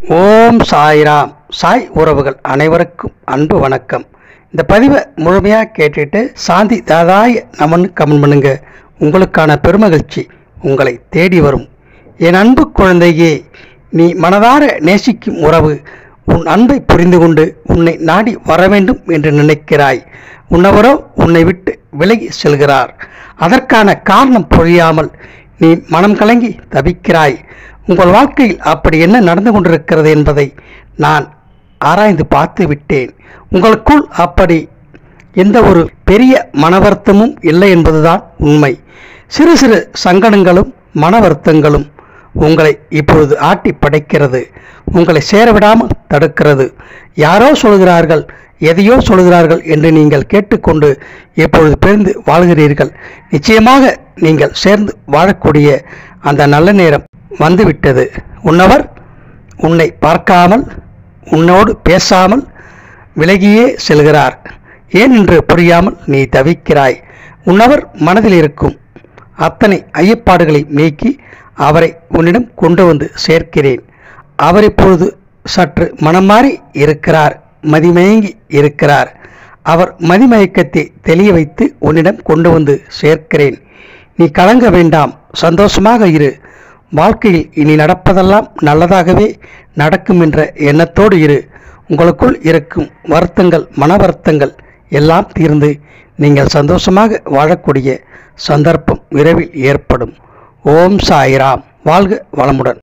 ஓம் சாய்ராம் சாய் உறவுகள் அனைவருக்கும் அன்பு வணக்கம் இந்த பதிவை முழுமையாக கேட்டுட்டு சாந்தி தாதாய நமன்னு கமெண்ட் பண்ணுங்க உங்களுக்கான பெருமகிழ்ச்சி உங்களை தேடி வரும் என் அன்பு குழந்தையே நீ மனதார நேசிக்கும் உறவு உன் அன்பை புரிந்து கொண்டு உன்னை நாடி வர வேண்டும் என்று நினைக்கிறாய் உன்னவரோ உன்னை விட்டு விலகி செல்கிறார் அதற்கான காரணம் புரியாமல் நீ மனம் கலங்கி தவிக்கிறாய் உங்கள் வாழ்க்கையில் அப்படி என்ன நடந்து கொண்டிருக்கிறது என்பதை நான் ஆராய்ந்து பார்த்து விட்டேன் உங்களுக்குள் அப்படி எந்த ஒரு பெரிய மன வருத்தமும் இல்லை என்பதுதான் உண்மை சிறு சிறு சங்கடங்களும் மன வருத்தங்களும் உங்களை இப்பொழுது ஆட்டி படைக்கிறது உங்களை சேரவிடாமல் தடுக்கிறது யாரோ சொல்கிறார்கள் எதையோ சொல்கிறார்கள் என்று நீங்கள் கேட்டுக்கொண்டு இப்பொழுது பிரிந்து வாழ்கிறீர்கள் நிச்சயமாக நீங்கள் சேர்ந்து வாழக்கூடிய அந்த நல்ல நேரம் வந்துவிட்டது உன்னவர் உன்னை பார்க்காமல் உன்னோடு பேசாமல் விலகியே செல்கிறார் ஏன் என்று புரியாமல் நீ தவிக்கிறாய் உன்னவர் மனதில் இருக்கும் அத்தனை ஐயப்பாடுகளை நீக்கி அவரை உன்னிடம் கொண்டு வந்து சேர்க்கிறேன் அவர் இப்பொழுது சற்று மனம் மாறி இருக்கிறார் மதிமயங்கி இருக்கிறார் அவர் மதிமயக்கத்தை தெளிய வைத்து உன்னிடம் கொண்டு வந்து சேர்க்கிறேன் நீ கலங்க வேண்டாம் சந்தோஷமாக இரு வாழ்க்கையில் இனி நடப்பதெல்லாம் நல்லதாகவே நடக்கும் என்ற எண்ணத்தோடு இரு உங்களுக்குள் இருக்கும் வருத்தங்கள் மன வருத்தங்கள் எல்லாம் தீர்ந்து நீங்கள் சந்தோஷமாக வாழக்கூடிய சந்தர்ப்பம் விரைவில் ஏற்படும் ஓம் சாய்ராம் வாழ்க வளமுடன்